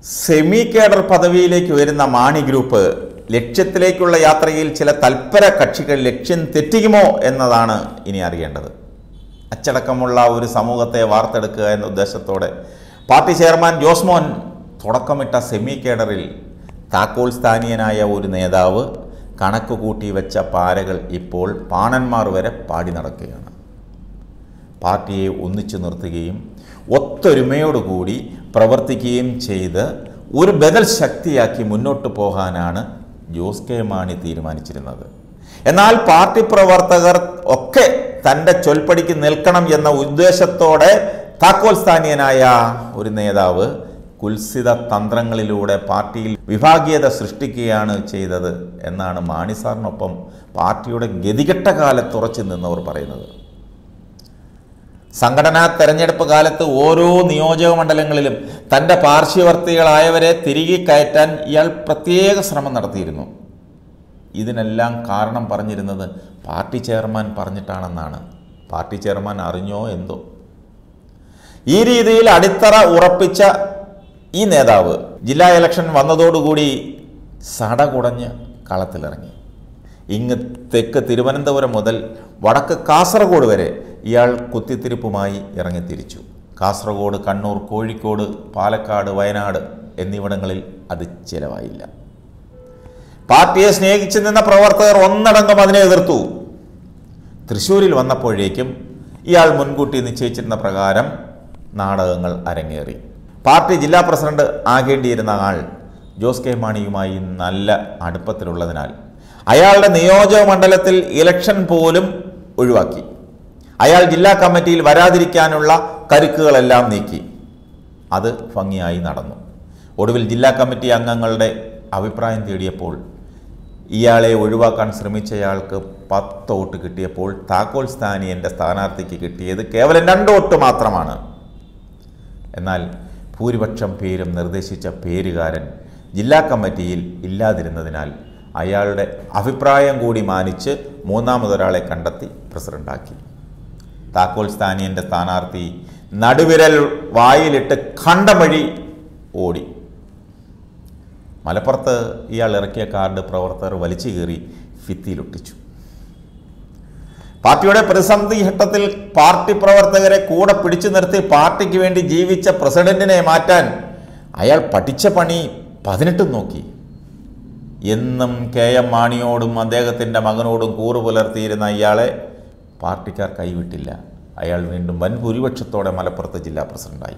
semi cadre പദവിയിലേക്ക് ഉയരുന്ന Mani group ലക്ഷ്യത്തിലേക്കുള്ള യാത്രയിൽ ചില തൽപര കക്ഷികൾ ലക്ഷ്യം തെറ്റിക്കുമോ എന്നതാണ് ഇനി അറിയേണ്ടത് അച്ചടക്കമുള്ള ഒരു സമൂഹത്തെ വാർത്തെടുക്കുക എന്ന ഉദ്ദേശത്തോടെ പാർട്ടി ചെയർമാൻ ജോസ്മോൻ തുടക്കമിട്ട സെമി കേഡറിൽ താക്കോൽ സ്ഥാനീയനായ ഒരു നേതാവ് കണക്ക് കൂട്ടി വെച്ച പാരകൾ ഇപ്പോൾ പാണന്മാർ വരെ പാടി നടക്കുകയാണ് പാർട്ടിയെ ഒന്നിച്ചു നിർത്തുകയും ഒത്തൊരുമയോടുകൂടി പ്രവർത്തിക്കുകയും ചെയ്ത് ഒരു ബദൽ ശക്തിയാക്കി മുന്നോട്ട് പോകാനാണ് ജോസ് കെ മാണി തീരുമാനിച്ചിരുന്നത് എന്നാൽ പാർട്ടി പ്രവർത്തകർ ഒക്കെ തൻ്റെ ചൊൽപ്പടിക്ക് നിൽക്കണം എന്ന ഉദ്ദേശത്തോടെ താക്കോൽ സ്ഥാനീയനായ ഒരു നേതാവ് കുൽസിത തന്ത്രങ്ങളിലൂടെ പാർട്ടിയിൽ വിഭാഗീയത സൃഷ്ടിക്കുകയാണ് ചെയ്തത് എന്നാണ് മാണി സാറിനൊപ്പം പാർട്ടിയുടെ ഗതികെട്ട കാലത്തുറച്ചു നിന്നവർ പറയുന്നത് സംഘടനാ തെരഞ്ഞെടുപ്പ് കാലത്ത് ഓരോ നിയോജക മണ്ഡലങ്ങളിലും തൻ്റെ പാർശ്വവർത്തികളായവരെ തിരികെ കയറ്റാൻ ഇയാൾ പ്രത്യേക ശ്രമം നടത്തിയിരുന്നു ഇതിനെല്ലാം കാരണം പറഞ്ഞിരുന്നത് പാർട്ടി ചെയർമാൻ പറഞ്ഞിട്ടാണെന്നാണ് പാർട്ടി ചെയർമാൻ അറിഞ്ഞോ എന്തോ ഈ രീതിയിൽ അടിത്തറ ഉറപ്പിച്ച ഈ നേതാവ് ജില്ലാ ഇലക്ഷൻ വന്നതോടുകൂടി സടകുടഞ്ഞ് കളത്തിലിറങ്ങി ഇങ്ങ് തെക്ക് തിരുവനന്തപുരം മുതൽ വടക്ക് കാസർഗോഡ് വരെ ഇയാൾ കുത്തിത്തിരിപ്പുമായി ഇറങ്ങിത്തിരിച്ചു കാസർഗോഡ് കണ്ണൂർ കോഴിക്കോട് പാലക്കാട് വയനാട് എന്നിവിടങ്ങളിൽ അത് ചിലവായില്ല പാർട്ടിയെ സ്നേഹിച്ചു നിന്ന പ്രവർത്തകർ ഒന്നടങ്കം അതിനെ എതിർത്തു തൃശ്ശൂരിൽ വന്നപ്പോഴേക്കും ഇയാൾ മുൻകൂട്ടി നിശ്ചയിച്ചിരുന്ന പ്രകാരം നാടകങ്ങൾ അരങ്ങേറി പാർട്ടി ജില്ലാ പ്രസിഡന്റ് ആകേണ്ടിയിരുന്ന ആൾ ജോസ് കെ മാണിയുമായി നല്ല അടുപ്പത്തിലുള്ളതിനാൽ അയാളുടെ നിയോജക മണ്ഡലത്തിൽ ഇലക്ഷൻ പോലും ഒഴിവാക്കി അയാൾ ജില്ലാ കമ്മിറ്റിയിൽ വരാതിരിക്കാനുള്ള കരുക്കുകളെല്ലാം നീക്കി അത് ഭംഗിയായി നടന്നു ഒടുവിൽ ജില്ലാ കമ്മിറ്റി അംഗങ്ങളുടെ അഭിപ്രായം തേടിയപ്പോൾ ഇയാളെ ഒഴിവാക്കാൻ ശ്രമിച്ചയാൾക്ക് പത്ത് വോട്ട് കിട്ടിയപ്പോൾ താക്കോൽ സ്ഥാനീയൻ്റെ സ്ഥാനാർത്ഥിക്ക് കിട്ടിയത് കേവലം രണ്ട് വോട്ട് മാത്രമാണ് എന്നാൽ ഭൂരിപക്ഷം പേരും നിർദ്ദേശിച്ച പേരുകാരൻ ജില്ലാ കമ്മിറ്റിയിൽ ഇല്ലാതിരുന്നതിനാൽ അയാളുടെ അഭിപ്രായം കൂടി മാനിച്ച് മൂന്നാമതൊരാളെ കണ്ടെത്തി പ്രസിഡന്റാക്കി താക്കോൽ സ്ഥാനീയൻ്റെ സ്ഥാനാർത്ഥി നടുവിരൽ വായിലിട്ട് കണ്ടം വഴി ഓടി മലപ്പുറത്ത് ഇയാൾ ഇറക്കിയ കാർഡ് പ്രവർത്തകർ വലിച്ചു കീറി ഭിത്തിയിലൊട്ടിച്ചു പാർട്ടിയുടെ പ്രതിസന്ധി ഘട്ടത്തിൽ പാർട്ടി പ്രവർത്തകരെ കൂടെ പിടിച്ചു നിർത്തി പാർട്ടിക്ക് വേണ്ടി ജീവിച്ച പ്രസിഡന്റിനെ മാറ്റാൻ അയാൾ പഠിച്ച പണി പതിനെട്ടും നോക്കി എന്നും കെ എം മാണിയോടും അദ്ദേഹത്തിൻ്റെ മകനോടും കൂറു പുലർത്തിയിരുന്ന ഇയാളെ പാർട്ടിക്കാർ കൈവിട്ടില്ല അയാൾ വീണ്ടും വൻ ഭൂരിപക്ഷത്തോടെ മലപ്പുറത്ത് ജില്ലാ പ്രസിഡന്റായി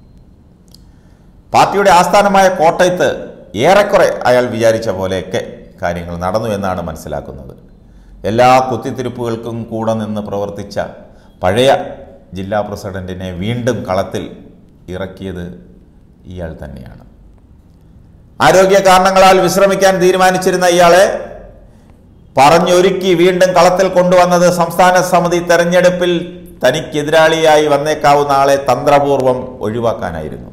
പാർട്ടിയുടെ ആസ്ഥാനമായ കോട്ടയത്ത് ഏറെക്കുറെ അയാൾ വിചാരിച്ച പോലെയൊക്കെ കാര്യങ്ങൾ നടന്നു എന്നാണ് മനസ്സിലാക്കുന്നത് എല്ലാ കുത്തിത്തിരിപ്പുകൾക്കും കൂടെ നിന്ന് പ്രവർത്തിച്ച പഴയ ജില്ലാ പ്രസിഡന്റിനെ വീണ്ടും കളത്തിൽ ഇറക്കിയത് ഇയാൾ തന്നെയാണ് ആരോഗ്യ കാരണങ്ങളാൽ വിശ്രമിക്കാൻ തീരുമാനിച്ചിരുന്ന ഇയാളെ പറഞ്ഞൊരുക്കി വീണ്ടും കളത്തിൽ കൊണ്ടുവന്നത് സംസ്ഥാന സമിതി തെരഞ്ഞെടുപ്പിൽ തനിക്കെതിരാളിയായി വന്നേക്കാവുന്ന ആളെ തന്ത്രപൂർവം ഒഴിവാക്കാനായിരുന്നു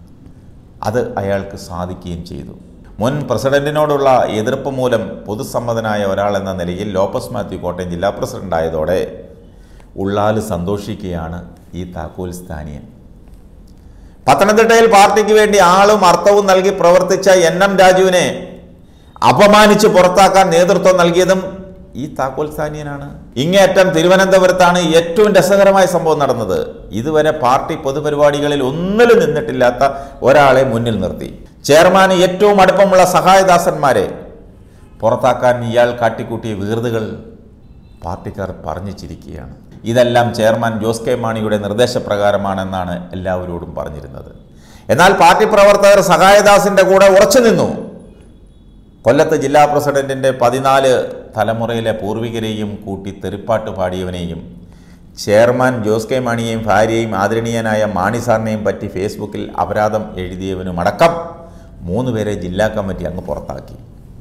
അത് അയാൾക്ക് സാധിക്കുകയും ചെയ്തു മുൻ പ്രസിഡന്റിനോടുള്ള എതിർപ്പ് മൂലം പൊതുസമ്മതനായ ഒരാളെന്ന നിലയിൽ ലോപ്പസ് മാത്യു കോട്ടയം ജില്ലാ പ്രസിഡന്റായതോടെ ഉള്ളാല് സന്തോഷിക്കുകയാണ് ഈ താക്കോൽ സ്ഥാനീയൻ പത്തനംതിട്ടയിൽ പാർട്ടിക്ക് വേണ്ടി ആളും അർത്ഥവും നൽകി പ്രവർത്തിച്ച എൻ എം രാജുവിനെ അപമാനിച്ച് പുറത്താക്കാൻ നേതൃത്വം നൽകിയതും ഈ താക്കോൽ സ്ഥാനീയനാണ് ഇങ്ങേയറ്റം തിരുവനന്തപുരത്താണ് ഏറ്റവും രസകരമായ സംഭവം നടന്നത് ഇതുവരെ പാർട്ടി പൊതുപരിപാടികളിൽ ഒന്നിലും നിന്നിട്ടില്ലാത്ത ഒരാളെ മുന്നിൽ നിർത്തി ചെയർമാന് ഏറ്റവും അടുപ്പമുള്ള സഹായദാസന്മാരെ പുറത്താക്കാൻ ഇയാൾ കാട്ടിക്കൂട്ടിയ വീർതുകൾ പാർട്ടിക്കാർ പറഞ്ഞു ചിരിക്കുകയാണ് ഇതെല്ലാം ചെയർമാൻ ജോസ് കെ മാണിയുടെ നിർദ്ദേശപ്രകാരമാണെന്നാണ് എല്ലാവരോടും പറഞ്ഞിരുന്നത് എന്നാൽ പാർട്ടി പ്രവർത്തകർ സഹായദാസിന്റെ കൂടെ ഉറച്ചു നിന്നു കൊല്ലത്ത് ജില്ലാ പ്രസിഡന്റിന്റെ പതിനാല് തലമുറയിലെ പൂർവികരെയും കൂട്ടി തെറിപ്പാട്ട് പാടിയവനെയും ചെയർമാൻ ജോസ് കെ മാണിയെയും ഭാര്യയെയും ആദരണീയനായ മാണി സാറിനെയും പറ്റി ഫേസ്ബുക്കിൽ അപരാധം എഴുതിയവനുമടക്കം മൂന്ന് പേരെ ജില്ലാ കമ്മിറ്റി അങ്ങ് പുറത്താക്കി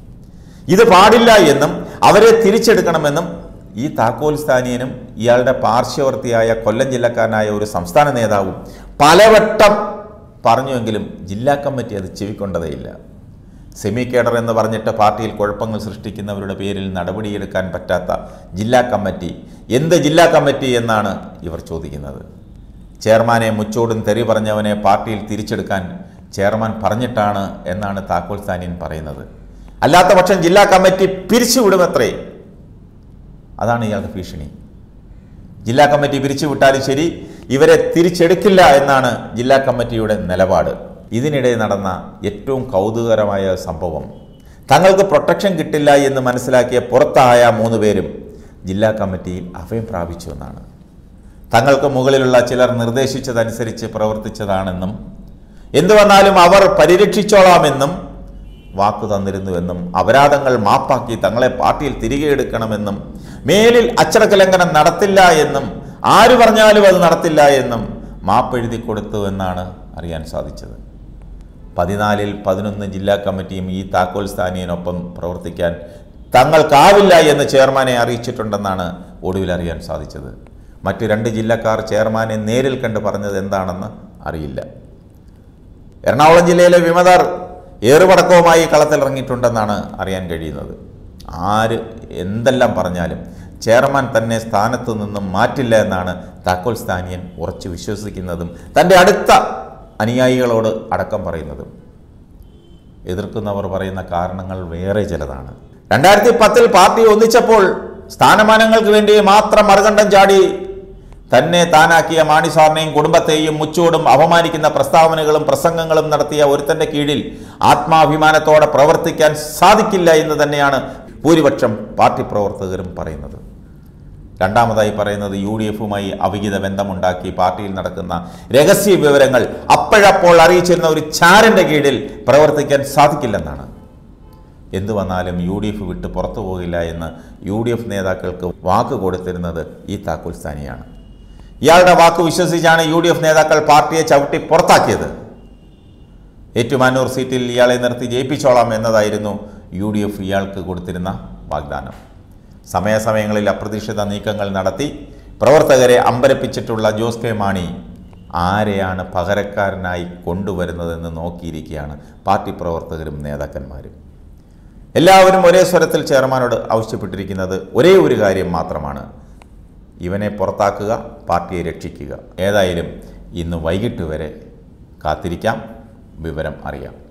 ഇത് പാടില്ല എന്നും അവരെ തിരിച്ചെടുക്കണമെന്നും ഈ താക്കോൽ സ്ഥാനീയനും ഇയാളുടെ പാർശ്വവർത്തിയായ കൊല്ലം ജില്ലക്കാരനായ ഒരു സംസ്ഥാന നേതാവും പലവട്ടം പറഞ്ഞുവെങ്കിലും ജില്ലാ കമ്മിറ്റി അത് ചെവിക്കൊണ്ടതേയില്ല സെമി കേഡർ എന്ന് പറഞ്ഞിട്ട് പാർട്ടിയിൽ കുഴപ്പങ്ങൾ സൃഷ്ടിക്കുന്നവരുടെ പേരിൽ നടപടിയെടുക്കാൻ പറ്റാത്ത ജില്ലാ കമ്മിറ്റി എന്ത് ജില്ലാ കമ്മിറ്റി എന്നാണ് ഇവർ ചോദിക്കുന്നത് ചെയർമാനെ മുച്ചോടും തെറി പറഞ്ഞവനെ പാർട്ടിയിൽ തിരിച്ചെടുക്കാൻ ചെയർമാൻ പറഞ്ഞിട്ടാണ് എന്നാണ് താക്കോൽ സ്ഥാനിയൻ പറയുന്നത് അല്ലാത്ത പക്ഷം ജില്ലാ കമ്മിറ്റി പിരിച്ചുവിടുമത്രേ അതാണ് ഇയാളുടെ ഭീഷണി ജില്ലാ കമ്മിറ്റി പിരിച്ചുവിട്ടാലും ശരി ഇവരെ തിരിച്ചെടുക്കില്ല എന്നാണ് ജില്ലാ കമ്മിറ്റിയുടെ നിലപാട് ഇതിനിടെ നടന്ന ഏറ്റവും കൗതുകകരമായ സംഭവം തങ്ങൾക്ക് പ്രൊട്ടക്ഷൻ കിട്ടില്ല എന്ന് മനസ്സിലാക്കിയ പുറത്തായ മൂന്ന് പേരും ജില്ലാ കമ്മിറ്റിയിൽ അഭയം പ്രാപിച്ചു എന്നാണ് തങ്ങൾക്ക് മുകളിലുള്ള ചിലർ നിർദ്ദേശിച്ചതനുസരിച്ച് പ്രവർത്തിച്ചതാണെന്നും എന്തു വന്നാലും അവർ പരിരക്ഷിച്ചോളാമെന്നും വാക്കു തന്നിരുന്നുവെന്നും അപരാധങ്ങൾ മാപ്പാക്കി തങ്ങളെ പാർട്ടിയിൽ തിരികെ എടുക്കണമെന്നും മേലിൽ അച്ചടക്ക ലംഘനം നടത്തില്ല എന്നും ആര് പറഞ്ഞാലും അത് നടത്തില്ല എന്നും മാപ്പെഴുതി കൊടുത്തു എന്നാണ് അറിയാൻ സാധിച്ചത് പതിനാലിൽ പതിനൊന്ന് ജില്ലാ കമ്മിറ്റിയും ഈ താക്കോൽ സ്ഥാനീയനൊപ്പം പ്രവർത്തിക്കാൻ തങ്ങൾക്കാവില്ല എന്ന് ചെയർമാനെ അറിയിച്ചിട്ടുണ്ടെന്നാണ് ഒടുവിൽ അറിയാൻ സാധിച്ചത് മറ്റു രണ്ട് ജില്ലക്കാർ ചെയർമാനെ നേരിൽ കണ്ട് പറഞ്ഞത് എന്താണെന്ന് അറിയില്ല എറണാകുളം ജില്ലയിലെ വിമതർ ഏറുപടക്കവുമായി കളത്തിലിറങ്ങിയിട്ടുണ്ടെന്നാണ് അറിയാൻ കഴിയുന്നത് ആര് എന്തെല്ലാം പറഞ്ഞാലും ചെയർമാൻ തന്നെ സ്ഥാനത്തു നിന്നും മാറ്റില്ല എന്നാണ് താക്കോൽ സ്ഥാനിയൻ ഉറച്ചു വിശ്വസിക്കുന്നതും തൻ്റെ അടുത്ത അനുയായികളോട് അടക്കം പറയുന്നതും എതിർക്കുന്നവർ പറയുന്ന കാരണങ്ങൾ വേറെ ചിലതാണ് രണ്ടായിരത്തി പത്തിൽ പാർട്ടി ഒന്നിച്ചപ്പോൾ സ്ഥാനമാനങ്ങൾക്ക് വേണ്ടി മാത്രം മറുകണ്ഠം ചാടി തന്നെ താനാക്കിയ മാണി സാറിനെയും കുടുംബത്തെയും മുച്ചോടും അപമാനിക്കുന്ന പ്രസ്താവനകളും പ്രസംഗങ്ങളും നടത്തിയ ഒരുത്തന്റെ കീഴിൽ ആത്മാഭിമാനത്തോടെ പ്രവർത്തിക്കാൻ സാധിക്കില്ല എന്ന് തന്നെയാണ് ഭൂരിപക്ഷം പാർട്ടി പ്രവർത്തകരും പറയുന്നത് രണ്ടാമതായി പറയുന്നത് യു ഡി എഫുമായി അവിഹിത ബന്ധമുണ്ടാക്കി പാർട്ടിയിൽ നടക്കുന്ന രഹസ്യ വിവരങ്ങൾ അപ്പോഴപ്പോൾ അറിയിച്ചിരുന്ന ഒരു ചാരന്റെ കീഴിൽ പ്രവർത്തിക്കാൻ സാധിക്കില്ലെന്നാണ് എന്തു വന്നാലും യു ഡി എഫ് വിട്ട് പുറത്തു പോകില്ല എന്ന് യു ഡി എഫ് നേതാക്കൾക്ക് വാക്ക് കൊടുത്തിരുന്നത് ഈ താക്കോൽ സ്ഥാനിയാണ് ഇയാളുടെ വാക്ക് വിശ്വസിച്ചാണ് യു ഡി എഫ് നേതാക്കൾ പാർട്ടിയെ ചവിട്ടി പുറത്താക്കിയത് ഏറ്റുമാനൂർ സീറ്റിൽ ഇയാളെ നിർത്തി ജയിപ്പിച്ചോളാം എന്നതായിരുന്നു യു ഡി എഫ് ഇയാൾക്ക് കൊടുത്തിരുന്ന വാഗ്ദാനം സമയാസമയങ്ങളിൽ അപ്രതീക്ഷിത നീക്കങ്ങൾ നടത്തി പ്രവർത്തകരെ അമ്പരപ്പിച്ചിട്ടുള്ള ജോസ് കെ മാണി ആരെയാണ് പകരക്കാരനായി കൊണ്ടുവരുന്നതെന്ന് നോക്കിയിരിക്കുകയാണ് പാർട്ടി പ്രവർത്തകരും നേതാക്കന്മാരും എല്ലാവരും ഒരേ സ്വരത്തിൽ ചെയർമാനോട് ആവശ്യപ്പെട്ടിരിക്കുന്നത് ഒരേ ഒരു കാര്യം മാത്രമാണ് ഇവനെ പുറത്താക്കുക പാർട്ടിയെ രക്ഷിക്കുക ഏതായാലും ഇന്ന് വൈകിട്ട് വരെ കാത്തിരിക്കാം വിവരം അറിയാം